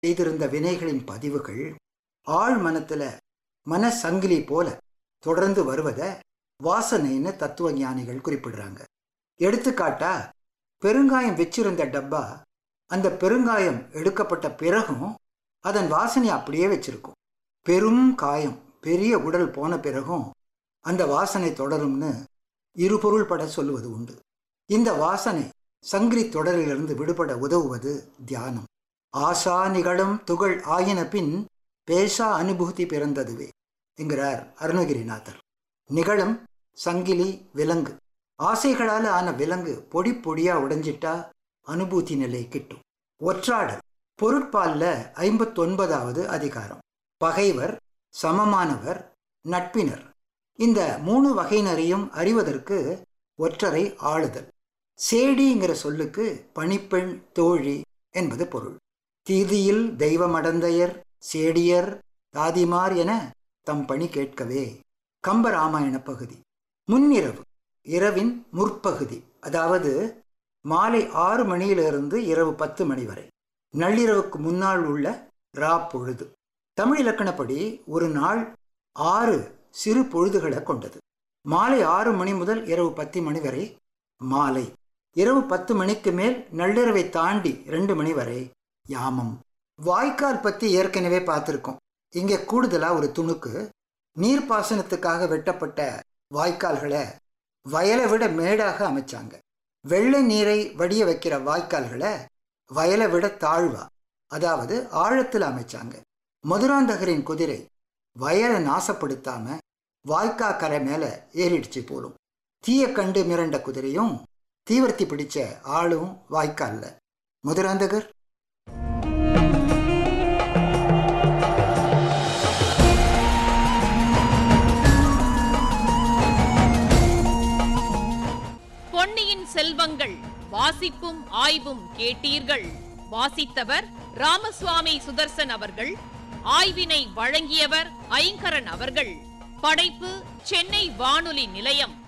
செய்திருந்த வினைகளின் பதிவுகள் ஆழ் மனத்துல மனசங்கிலி போல தொடர்ந்து வருவத வாசனைன்னு தத்துவ ஞானிகள் குறிப்பிடுறாங்க எடுத்துக்காட்டா பெருங்காயம் வச்சிருந்த டப்பா அந்த பெருங்காயம் எடுக்கப்பட்ட பிறகும் அதன் வாசனை அப்படியே வச்சிருக்கும் பெரும் காயம் பெரிய உடல் போன பிறகும் அந்த வாசனை தொடரும்னு இருபொருள் பட சொல்லுவது உண்டு இந்த வாசனை சங்கிலி தொடரிலிருந்து விடுபட உதவுவது தியானம் ஆசா நிகழும் துகள் ஆயின பின் பேசா அனுபூதி பிறந்ததுவே என்கிறார் அருணகிரிநாதர் நிகழும் சங்கிலி விலங்கு ஆசைகளால் ஆன விலங்கு பொடி பொடியா உடைஞ்சிட்டா அனுபூதி நிலை கிட்டும் ஒற்றாடல் பொருட்பால்ல ஐம்பத்தொன்பதாவது அதிகாரம் பகைவர் சமமானவர் நட்பினர் இந்த மூணு வகையினரையும் அறிவதற்கு ஒற்றரை ஆளுதல் சேடிங்கிற சொல்லுக்கு பணிப்பெண் தோழி என்பது பொருள் தீதியில் தெய்வமடந்தையர் சேடியர் தாதிமார் என தம் பணி கேட்கவே கம்பராமாயண பகுதி முன்னிரவு இரவின் முற்பகுதி அதாவது மாலை ஆறு மணியிலிருந்து இரவு பத்து மணி வரை நள்ளிரவுக்கு முன்னால் உள்ள ரா பொழுது தமிழ் இலக்கணப்படி ஒரு நாள் ஆறு சிறு பொழுதுகளை கொண்டது மாலை ஆறு மணி முதல் இரவு பத்து மணி வரை மாலை இரவு பத்து மணிக்கு மேல் நள்ளிரவை தாண்டி ரெண்டு மணி வரை யாமம் வாய்க்கால் பத்தி ஏற்கனவே பார்த்துருக்கோம் இங்கே கூடுதலா ஒரு துணுக்கு நீர்ப்பாசனத்துக்காக வெட்டப்பட்ட வாய்க்கால்களை வயலை விட மேடாக அமைச்சாங்க வெள்ளை நீரை வடிய வைக்கிற வாய்க்கால்களை வயலை விட தாழ்வா அதாவது ஆழத்தில் அமைச்சாங்க மதுராந்தகரின் குதிரை வயலை நாசப்படுத்தாம வாய்க்கா கரை மேல ஏறிடுச்சு போலும் தீய கண்டு மிரண்ட குதிரையும் தீவர்த்தி பிடிச்ச ஆளும் வாய்க்கால்ல மதுராந்தகர் பொன்னியின் செல்வங்கள் வாசிப்பும் ஆய்வும் கேட்டீர்கள் வாசித்தவர் ராமசுவாமி சுதர்சன் அவர்கள் ஆய்வினை வழங்கியவர் ஐங்கரன் அவர்கள் படைப்பு சென்னை வானொலி நிலையம்